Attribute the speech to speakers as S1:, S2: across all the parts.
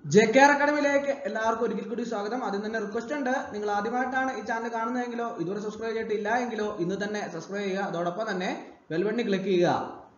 S1: J K R അക്കാഡമിയിലേക്ക് എല്ലാവർക്കും ഒരിക്കൽ കൂടി സ്വാഗതം ആദ്യം തന്നെ റിക്വസ്റ്റ് ഉണ്ട് നിങ്ങൾ ആദ്യമായിട്ടാണ് ഈ ചാനൽ കാണുന്നതെങ്കിലോ ഇതുവരെ സബ്സ്ക്രൈബ് ചെയ്തിട്ടില്ല എങ്കിലോ ഇന്ന് തന്നെ സബ്സ്ക്രൈബ് ചെയ്യുക അതോടൊപ്പം തന്നെ ബെൽബണ്ണി ക്ലിക്ക് ചെയ്യുക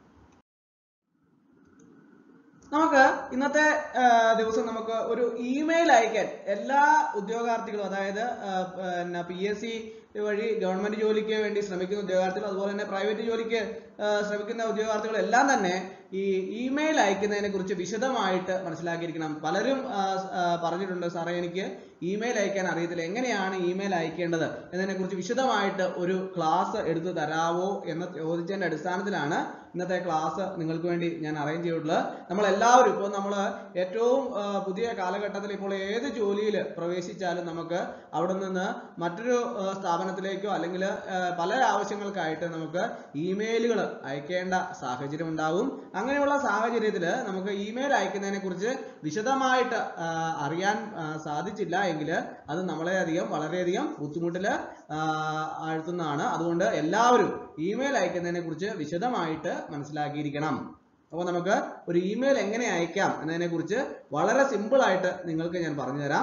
S1: നമുക്ക് ഇന്നത്തെ ആ, ദിവസം നമുക്ക് ഒരു ഇമെയിൽ അയക്കാൻ എല്ലാ ഉദ്യോഗാർത്ഥികളും അതായത് ആ, പിന്നെ പി എസ് സി വഴി ഗവൺമെന്റ് ജോലിക്ക് വേണ്ടി ശ്രമിക്കുന്ന ഉദ്യോഗാർത്ഥികൾ അതുപോലെ തന്നെ പ്രൈവറ്റ് ജോലിക്ക് ആ, ശ്രമിക്കുന്ന ഉദ്യോഗാർത്ഥികൾ എല്ലാം തന്നെ ഈ ഇമെയിൽ അയക്കുന്നതിനെ കുറിച്ച് വിശദമായിട്ട് മനസ്സിലാക്കിയിരിക്കണം പലരും ആ, സ്- ആ, പറഞ്ഞിട്ടുണ്ട് സാറേ എനിക്ക് ഇമെയിൽ അയക്കാൻ അറിയത്തില്ല എങ്ങനെയാണ് ഇമെയിൽ അയക്കേണ്ടത് എന്നതിനെ കുറിച്ച് വിശദമായിട്ട് ഒരു ക്ലാസ് എടുത്തു തരാവോ എന്ന് ചോദിച്ചതിന്റെ അടിസ്ഥാനത്തിലാണ് ഇന്നത്തെ ക്ലാസ് നിങ്ങൾക്ക് വേണ്ടി ഞാൻ അറേഞ്ച് ചെയ്തിട്ടുള്ളത് നമ്മൾ എല്ലാവരും ഇപ്പോൾ നമ്മൾ ഏറ്റവും ആ, പുതിയ കാലഘട്ടത്തിൽ ഇപ്പോൾ ഏത് ജോലിയിൽ പ്രവേശിച്ചാലും നമുക്ക് അവിടെ നിന്ന് മറ്റൊരു ആ, സ്ഥാപനത്തിലേക്കോ അല്ലെങ്കിൽ പല ആവശ്യങ്ങൾക്കായിട്ട് നമുക്ക് ഇമെയിലുകൾ അയക്കേണ്ട സാഹചര്യം ഉണ്ടാകും അങ്ങനെയുള്ള സാഹചര്യത്തിൽ നമുക്ക് ഇമെയിൽ അയക്കുന്നതിനെ കുറിച്ച് വിശദമായിട്ട് ആ, അറിയാൻ ആ, സാധിച്ചില്ല എങ്കിൽ അത് നമ്മളെ അധികം വളരെയധികം ബുദ്ധിമുട്ടിൽ ആഴ്ത്തുന്നതാണ് അതുകൊണ്ട് എല്ലാവരും ഇമെയിൽ അയക്കുന്നതിനെ കുറിച്ച് വിശദമായിട്ട് മനസ്സിലാക്കിയിരിക്കണം അപ്പോൾ നമുക്ക് ഒരു ഇമെയിൽ എങ്ങനെ അയക്കാം എന്നതിനെ കുറിച്ച് വളരെ സിമ്പിൾ ആയിട്ട് നിങ്ങൾക്ക് ഞാൻ പറഞ്ഞു തരാം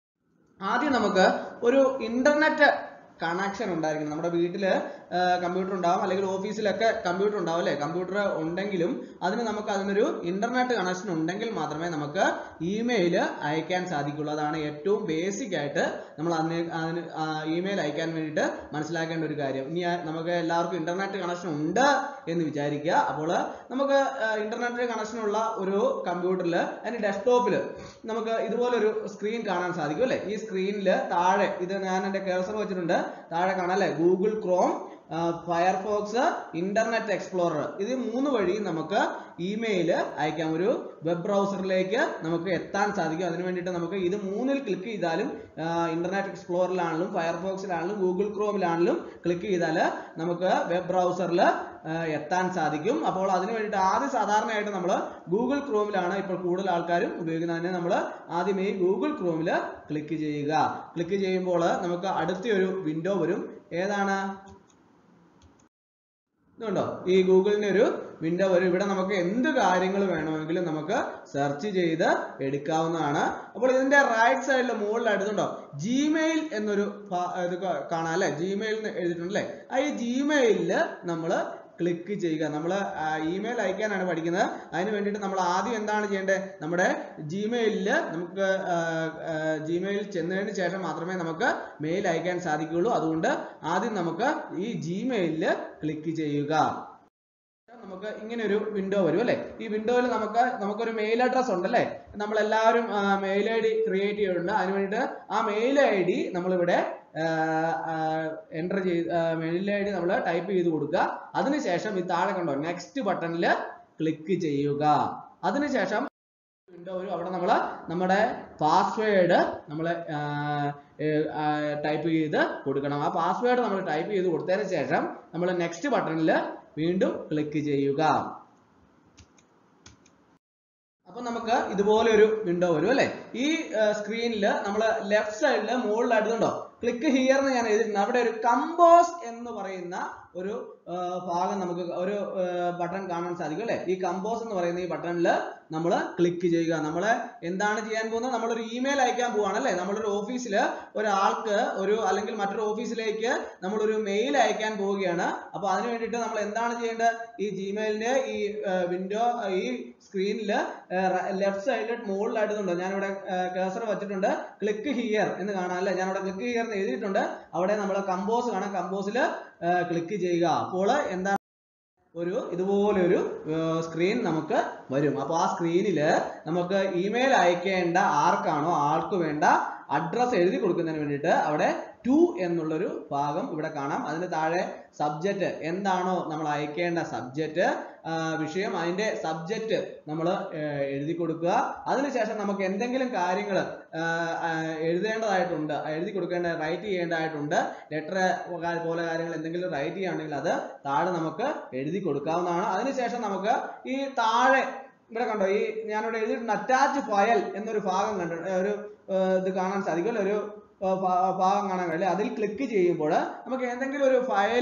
S1: ആദ്യം നമുക്ക് ഒരു ഇന്റർനെറ്റ് കണക്ഷൻ ഉണ്ടായിരിക്കണം നമ്മുടെ വീട്ടിൽ കമ്പ്യൂട്ടർ ഉണ്ടാവും അല്ലെങ്കിൽ ഓഫീസിലൊക്കെ കമ്പ്യൂട്ടർ ഉണ്ടാവും അല്ലേ കമ്പ്യൂട്ടർ ഉണ്ടെങ്കിലും അതിന് നമുക്ക് അതിനൊരു ഇന്റർനെറ്റ് കണക്ഷൻ ഉണ്ടെങ്കിൽ മാത്രമേ നമുക്ക് ഇമെയിൽ അയക്കാൻ സാധിക്കുള്ളൂ അതാണ് ഏറ്റവും ബേസിക് ആയിട്ട് നമ്മൾ അതിന് അതിന് ഇമെയിൽ അയക്കാൻ വേണ്ടിയിട്ട് മനസ്സിലാക്കേണ്ട ഒരു കാര്യം ഇനി ആ- നമുക്ക് എല്ലാവർക്കും ഇന്റർനെറ്റ് കണക്ഷൻ ഉണ്ട് എന്ന് വിചാരിക്കുക അപ്പോൾ നമുക്ക് ഇന്റർനെറ്റ് കണക്ഷൻ ഉള്ള ഒരു കമ്പ്യൂട്ടറിൽ അതിന് ഡെസ്ക്ടോപ്പിൽ നമുക്ക് ഇതുപോലൊരു സ്ക്രീൻ കാണാൻ സാധിക്കും അല്ലേ ഈ സ്ക്രീനിൽ താഴെ ഇത് ഞാൻ എൻ്റെ കേഴ്സർ വെച്ചിട്ടുണ്ട് താഴെ കാണാം അല്ലേ Google Chrome Firefox Internet Explorer ഇത് മൂന്ന് വഴി നമുക്ക് ഇമെയിൽ അയക്കാം ഒരു വെബ് ബ്രൗസറിലേക്ക് നമുക്ക് എത്താൻ സാധിക്കും അതിന് വേണ്ടിയിട്ട് നമുക്ക് ഇത് മൂന്നിൽ ക്ലിക്ക് ചെയ്താലും ഇന്റർനെറ്റ് എക്സ്പ്ലോറിലാണെങ്കിലും ഫയർഫോക്സിലാണെങ്കിലും ഗൂഗിൾ ക്രോമിലാണെങ്കിലും ക്ലിക്ക് ചെയ്താൽ നമുക്ക് വെബ് ബ്രൗസറിൽ എത്താൻ സാധിക്കും അപ്പോൾ അതിന് വേണ്ടിയിട്ട് ആദ്യം സാധാരണയായിട്ട് നമ്മൾ ഗൂഗിൾ ക്രോമിലാണ് ഇപ്പോൾ കൂടുതൽ ആൾക്കാരും ഉപയോഗിക്കുന്നത് അതിനെ നമ്മൾ ആദ്യം ഈ ഗൂഗിൾ ക്രോമിൽ ക്ലിക്ക് ചെയ്യുക ക്ലിക്ക് ചെയ്യുമ്പോൾ നമുക്ക് അടുത്തൊരു വിൻഡോ വരും ഏതാണ് ഇതുണ്ടോ ഈ ഗൂഗിളിന് ഒരു വിൻഡോ വരും ഇവിടെ നമുക്ക് എന്ത് കാര്യങ്ങൾ വേണമെങ്കിലും നമുക്ക് സെർച്ച് ചെയ്ത് എടുക്കാവുന്നതാണ് അപ്പോൾ ഇതിന്റെ റൈറ്റ് സൈഡിൽ മുകളിൽ അടുത്തുണ്ടോ ജിമെയിൽ എന്നൊരു ഫ- ഇത് കാ- കാണാം അല്ലെ ജിമെയിൽ എന്ന് എഴുതിയിട്ടുണ്ട് അല്ലേ ആ ഈ ജിമെയിലിൽ നമ്മൾ ക്ലിക്ക് ചെയ്യുക നമ്മൾ ഇമെയിൽ അയക്കാനാണ് പഠിക്കുന്നത് അതിന് വേണ്ടിയിട്ട് നമ്മൾ ആദ്യം എന്താണ് ചെയ്യേണ്ടത് നമ്മുടെ ജിമെയിലിൽ നമുക്ക് ജിമെയിൽ ചെന്നതിന് ശേഷം മാത്രമേ നമുക്ക് മെയിൽ അയക്കാൻ സാധിക്കുകയുള്ളൂ അതുകൊണ്ട് ആദ്യം നമുക്ക് ഈ ജിമെയിലിൽ ക്ലിക്ക് ചെയ്യുക നമുക്ക് ഇങ്ങനെ ഒരു വിൻഡോ വരും അല്ലേ ഈ വിൻഡോയിൽ നമുക്ക് നമുക്കൊരു മെയിൽ അഡ്രസ് ഉണ്ടല്ലേ നമ്മൾ എല്ലാവരും മെയിൽ ഐ ഡി ക്രിയേറ്റ് ചെയ്തിട്ടുണ്ട് അതിന് വേണ്ടിയിട്ട് ആ മെയിൽ ഐ ഡി നമ്മളിവിടെ എൻ്റർ ചെയ്ത് മെയിൽ ഐ ഡി നമ്മൾ ടൈപ്പ് ചെയ്ത് കൊടുക്കുക അതിനുശേഷം ഈ താഴെ കണ്ടോ നെക്സ്റ്റ് ബട്ടണിൽ ക്ലിക്ക് ചെയ്യുക അതിനുശേഷം വിൻഡോ വരും അവിടെ നമ്മൾ നമ്മുടെ പാസ്വേഡ് നമ്മൾ ടൈപ്പ് ചെയ്ത് കൊടുക്കണം ആ പാസ്വേഡ് നമ്മൾ ടൈപ്പ് ചെയ്ത് കൊടുത്തതിന് ശേഷം നമ്മൾ നെക്സ്റ്റ് ബട്ടണിൽ വീണ്ടും ക്ലിക്ക് ചെയ്യുക അപ്പൊ നമുക്ക് ഇതുപോലെ ഒരു വിൻഡോ വരും അല്ലെ ഈ സ്ക്രീനിൽ നമ്മൾ ലെഫ്റ്റ് സൈഡിൽ മുകളിൽ അടുത്തുണ്ടോ ക്ലിക്ക് ഹിയർ എന്ന് ഞാൻ എഴുതിയിട്ടുണ്ട് അവിടെ ഒരു കമ്പോസ് എന്ന് പറയുന്ന ഒരു ആ, ഭാഗം നമുക്ക് ഒരു ബട്ടൺ കാണാൻ സാധിക്കും അല്ലെ ഈ കമ്പോസ് എന്ന് പറയുന്ന ഈ ബട്ടണിൽ നമ്മൾ ക്ലിക്ക് ചെയ്യുക നമ്മൾ എന്താണ് ചെയ്യാൻ പോകുന്നത് നമ്മളൊരു ഇമെയിൽ അയക്കാൻ പോവാണ് അല്ലെ നമ്മളൊരു ഓഫീസിൽ ഒരാൾക്ക് ഒരു അല്ലെങ്കിൽ മറ്റൊരു ഓഫീസിലേക്ക് നമ്മളൊരു മെയിൽ അയക്കാൻ പോവുകയാണ് അപ്പൊ അതിന് വേണ്ടിയിട്ട് നമ്മൾ എന്താണ് ചെയ്യേണ്ടത് ഈ ജിമെയിലിന്റെ ഈ വിൻഡോ ഈ സ്ക്രീനിൽ ലെഫ്റ്റ് സൈഡിൽ മുകളിലായിട്ടുണ്ട് ഞാനിവിടെ കേസർ വെച്ചിട്ടുണ്ട് ക്ലിക്ക് ഹിയർ എന്ന് കാണാം അല്ലെ ഞാനിവിടെ ക്ലിക്ക് ഹിയർ എന്ന് എഴുതിയിട്ടുണ്ട് അവിടെ നമ്മൾ കമ്പോസ് കാണാം കമ്പോസിൽ ക്ലിക്ക് ചെയ്യുക അപ്പോൾ എന്താണ് ഒരു ഇതുപോലെ ഒരു സ്ക്രീൻ നമുക്ക് വരും അപ്പോൾ ആ സ്ക്രീനിൽ നമുക്ക് ഇമെയിൽ അയക്കേണ്ട ആർക്കാണോ ആൾക്ക് വേണ്ട അഡ്രസ് എഴുതി കൊടുക്കുന്നതിന് വേണ്ടിയിട്ട് അവിടെ ടു എന്നുള്ളൊരു ഭാഗം ഇവിടെ കാണാം അതിന് താഴെ സബ്ജക്റ്റ് എന്താണോ നമ്മൾ അയക്കേണ്ട സബ്ജക്റ്റ് വിഷയം അതിന്റെ സബ്ജക്റ്റ് നമ്മൾ എഴുതി കൊടുക്കുക അതിനുശേഷം നമുക്ക് എന്തെങ്കിലും കാര്യങ്ങൾ എഴുതേണ്ടതായിട്ടുണ്ട് എഴുതി കൊടുക്കേണ്ട റൈറ്റ് ചെയ്യേണ്ടതായിട്ടുണ്ട് ലെറ്റർ പോലെ കാര്യങ്ങൾ എന്തെങ്കിലും റൈറ്റ് ചെയ്യുകയാണെങ്കിൽ അത് താഴെ നമുക്ക് എഴുതി കൊടുക്കാവുന്നതാണ് അതിനുശേഷം നമുക്ക് ഈ താഴെ ഇവിടെ കണ്ടോ ഈ ഞാനിവിടെ എഴുതിയിട്ടുണ്ട് അറ്റാച്ച് ഫയൽ എന്നൊരു ഭാഗം കണ്ടു ഒരു ഏർ ഇത് കാണാൻ സാധിക്കും അല്ലേ? ഒരു ഏർ ഭാ- ഭാഗം കാണാൻ കഴിയില്ല അതിൽ ക്ലിക്ക് ചെയ്യുമ്പോൾ നമുക്ക് എന്തെങ്കിലും ഒരു ഫയലുകൾ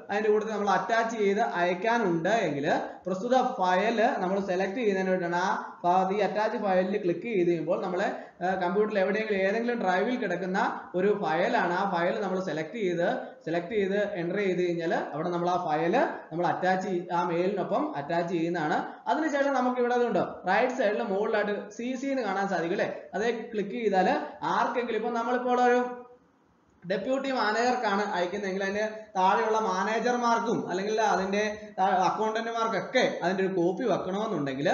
S1: അതിന്റെ കൂട്ടത്തിൽ നമ്മൾ അറ്റാച്ച് ചെയ്ത് അയക്കാനുണ്ട് എങ്കിൽ പ്രസ്തുത ഫയൽ നമ്മൾ സെലക്ട് ചെയ്യുന്നതിന് വേണ്ടിയാണ് ആ ഭാഗത്ത് ഈ അറ്റാച്ച് ഫയലിൽ ക്ലിക്ക് ചെയ്ത് കഴിയുമ്പോൾ നമ്മളെ കമ്പ്യൂട്ടറിൽ എവിടെയെങ്കിലും ഏതെങ്കിലും ഡ്രൈവിൽ കിടക്കുന്ന ഒരു ഫയലാണ് ആ ഫയൽ നമ്മൾ സെലക്ട് ചെയ്ത് സെലക്ട് ചെയ്ത് എൻ്റർ ചെയ്ത് കഴിഞ്ഞാൽ അവിടെ നമ്മൾ ആ ഫയൽ നമ്മൾ അറ്റാച്ച് ആ മെയിലിനൊപ്പം അറ്റാച്ച് ചെയ്യുന്നതാണ് അതിനുശേഷം നമുക്ക് ഇവിടെ അതുണ്ട് റൈറ്റ് സൈഡിൽ മുകളിലായിട്ട് സി സി എന്ന് കാണാൻ സാധിക്കും അല്ലേ അതേ ക്ലിക്ക് ചെയ്താൽ ആർക്കെങ്കിലും ഇപ്പൊ നമ്മളിപ്പോൾ ഒരു ഡെപ്യൂട്ടി മാനേജർക്കാണ് അയക്കുന്നതെങ്കിൽ അതിന്റെ താഴെയുള്ള മാനേജർമാർക്കും അല്ലെങ്കിൽ അതിന്റെ അക്കൗണ്ടന്റുമാർക്കൊക്കെ അതിന്റെ ഒരു കോപ്പി വെക്കണമെന്നുണ്ടെങ്കിൽ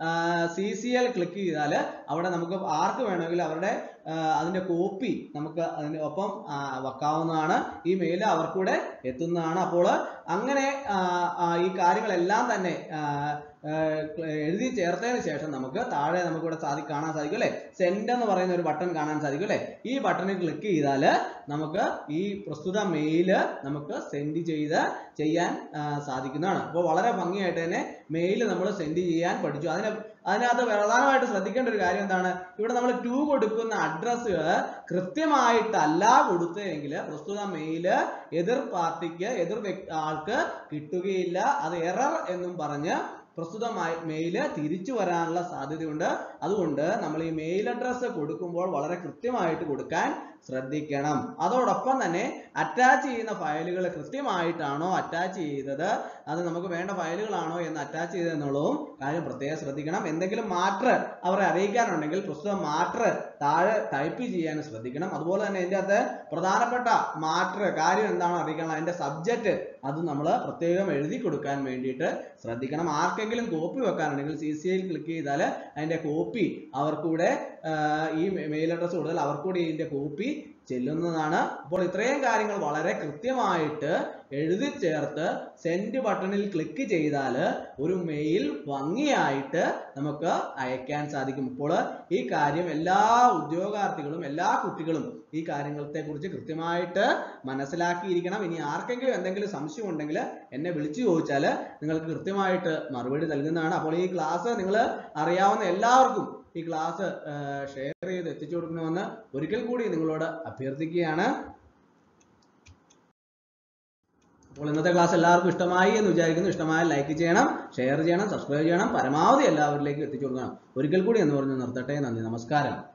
S1: സി സി എൽ ക്ലിക്ക് ചെയ്താൽ അവിടെ നമുക്ക് ആർക്ക് വേണമെങ്കിലും അവരുടെ ആ, അതിന്റെ കോപ്പി നമുക്ക് അതിന്റെ ഒപ്പം ആ, വെക്കാവുന്നതാണ് ഈ മെയിൽ അവർക്കൂടെ എത്തുന്നതാണ് അപ്പോൾ അങ്ങനെ ആ, ആ, ഈ കാര്യങ്ങളെല്ലാം തന്നെ ആ, ആ, എഴുതി ചേർത്തതിന് ശേഷം നമുക്ക് താഴെ നമുക്ക് ഇവിടെ സാധി കാണാൻ സാധിക്കും അല്ലെ സെൻഡ് എന്ന് പറയുന്ന ഒരു ബട്ടൺ കാണാൻ സാധിക്കും അല്ലെ ഈ ബട്ടണിൽ ക്ലിക്ക് ചെയ്താൽ നമുക്ക് ഈ പ്രസ്തുത മെയില് നമുക്ക് സെൻഡ് ചെയ്ത് ചെയ്യാൻ ആ, സാധിക്കുന്നതാണ് അപ്പോൾ വളരെ ഭംഗിയായിട്ട് തന്നെ മെയിൽ നമ്മൾ സെൻഡ് ചെയ്യാൻ പഠിച്ചു അതിന് അതിനകത്ത് പ്രധാനമായിട്ട് ശ്രദ്ധിക്കേണ്ട ഒരു കാര്യം എന്താണ് ഇവിടെ നമ്മൾ ടു കൊടുക്കുന്ന അഡ്രസ്സ് കൃത്യമായിട്ടല്ല കൊടുത്തതെങ്കിൽ പ്രസ്തുത മെയില് എതിർ പാർട്ടിക്ക് എതിർ വ്യക്തി ആൾക്ക് കിട്ടുകയില്ല അത് എറർ എന്നും പറഞ്ഞ് പ്രസ്തുത മെയില് തിരിച്ചു വരാനുള്ള സാധ്യതയുണ്ട് അതുകൊണ്ട് നമ്മൾ ഈ മെയിൽ അഡ്രസ്സ് കൊടുക്കുമ്പോൾ വളരെ കൃത്യമായിട്ട് കൊടുക്കാൻ ശ്രദ്ധിക്കണം അതോടൊപ്പം തന്നെ അറ്റാച്ച് ചെയ്യുന്ന ഫയലുകൾ കൃത്യമായിട്ടാണോ അറ്റാച്ച് ചെയ്തത് അത് നമുക്ക് വേണ്ട ഫയലുകളാണോ എന്ന് അറ്റാച്ച് ചെയ്തെന്നുള്ളതും കാര്യം പ്രത്യേകം ശ്രദ്ധിക്കണം എന്തെങ്കിലും മാറ്റർ അവരെ അറിയിക്കാനുണ്ടെങ്കിൽ പ്രസ്തുത മാറ്റർ താഴെ ടൈപ്പ് ചെയ്യാൻ ശ്രദ്ധിക്കണം അതുപോലെ തന്നെ ഇതിൻ്റെ അകത്ത് പ്രധാനപ്പെട്ട മാറ്റർ കാര്യം എന്താണോ അറിയിക്കണം അതിന്റെ സബ്ജക്റ്റ് അത് നമ്മൾ പ്രത്യേകം എഴുതി കൊടുക്കാൻ വേണ്ടിയിട്ട് ശ്രദ്ധിക്കണം ആർക്കെങ്കിലും കോപ്പി വെക്കാനുണ്ടെങ്കിൽ സി സി ഐയിൽ ക്ലിക്ക് ചെയ്താൽ അതിന്റെ കോപ്പി അവർക്കൂടെ ആഹ് ഈ മെയിൽ അഡ്രസ്സ് കൊടുത്താൽ അവർക്കൂടെ ഇതിന്റെ കോപ്പി ചെല്ലുന്നതാണ് അപ്പോൾ ഇത്രയും കാര്യങ്ങൾ വളരെ കൃത്യമായിട്ട് എഴുതി ചേർത്ത് സെൻഡ് ബട്ടണിൽ ക്ലിക്ക് ചെയ്താൽ ഒരു മെയിൽ ഭംഗിയായിട്ട് നമുക്ക് അയക്കാൻ സാധിക്കും ഇപ്പോൾ ഈ കാര്യം എല്ലാ ഉദ്യോഗാർത്ഥികളും എല്ലാ കുട്ടികളും ഈ കാര്യങ്ങളത്തെ കുറിച്ച് കൃത്യമായിട്ട് മനസ്സിലാക്കിയിരിക്കണം ഇനി ആർക്കെങ്കിലും എന്തെങ്കിലും സംശയം ഉണ്ടെങ്കിൽ എന്നെ വിളിച്ചു ചോദിച്ചാൽ നിങ്ങൾക്ക് കൃത്യമായിട്ട് മറുപടി നൽകുന്നതാണ് അപ്പോൾ ഈ ക്ലാസ് നിങ്ങൾ അറിയാവുന്ന എല്ലാവർക്കും ഈ ക്ലാസ് ഷെയർ ചെയ്ത് എത്തിച്ചു കൊടുക്കണമെന്ന് ഒരിക്കൽ കൂടി നിങ്ങളോട് അഭ്യർത്ഥിക്കുകയാണ് അപ്പോൾ ഇന്നത്തെ ക്ലാസ് എല്ലാവർക്കും ഇഷ്ടമായി എന്ന് വിചാരിക്കുന്നു ഇഷ്ടമായാൽ ലൈക്ക് ചെയ്യണം ഷെയർ ചെയ്യണം സബ്സ്ക്രൈബ് ചെയ്യണം പരമാവധി എല്ലാവരിലേക്കും എത്തിച്ചു കൊടുക്കണം ഒരിക്കൽ കൂടി എന്ന് പറഞ്ഞ് നിർത്തട്ടെ നന്ദി നമസ്കാരം